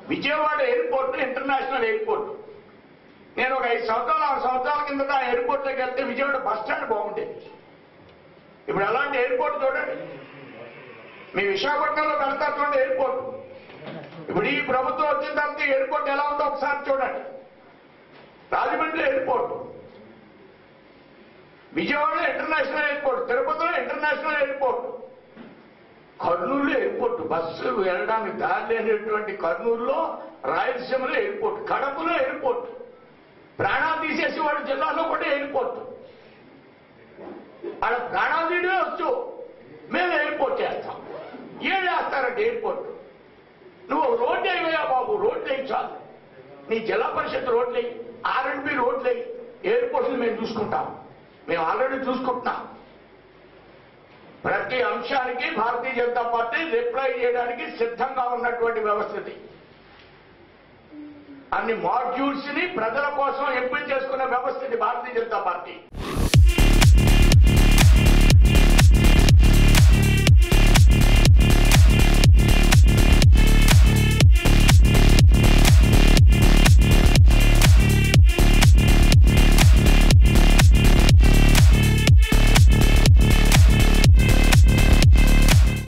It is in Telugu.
విజయవాడ ఎయిర్పోర్ట్ ఇంటర్నేషనల్ ఎయిర్పోర్ట్ నేను ఒక ఐదు సంవత్సరాలు ఆరు సంవత్సరాల కిందట ఆ ఎయిర్పోర్ట్లోకి వెళ్తే విజయవాడ బస్ స్టాండ్ బాగుండేది ఇప్పుడు అలాంటి ఎయిర్పోర్ట్ చూడండి మీ విశాఖపట్నంలో వెళ్తారు చూడండి ఎయిర్పోర్ట్ ఇప్పుడు ఈ ప్రభుత్వం వచ్చిన తర్వాత ఈ ఎయిర్పోర్ట్ ఎలా ఉందో ఒకసారి చూడండి Rajahmundry airport Vijayawada international airport తిరుపతిలో international airport Kurnool airport bus వెళ్ళడానికి దారి లేనటువంటి కర్నూలులో రాయలసీమలో ఎయిర్పోర్ట్ కడపలో ఎయిర్పోర్ట్ ప్రాణాలు తీసేసి వాడి జిల్లాలో కూడా ఎయిర్పోర్ట్ ఆడ ప్రాణాలు తీయడే వచ్చు మేము ఎయిర్పోర్ట్ చేస్తాం ఏం చేస్తారంటే ఎయిర్పోర్ట్ నువ్వు రోడ్డు అయిపోయా బాబు రోడ్లు వేయి చాలు నీ జిల్లా పరిషత్ రోడ్లు వేయి ఆర్ అండ్ బి రోడ్లు వేయి ఎయిర్పోర్ట్లు మేము చూసుకుంటాం మేము ఆల్రెడీ చూసుకుంటున్నాం ప్రతి అంశానికి భారతీయ జనతా పార్టీ రిప్లై చేయడానికి సిద్ధంగా ఉన్నటువంటి వ్యవస్థ ఇది అన్ని మాడ్యూల్స్ ని ప్రజల కోసం ఎంపిక చేసుకున్న వ్యవస్థ ఇది భారతీయ జనతా పార్టీ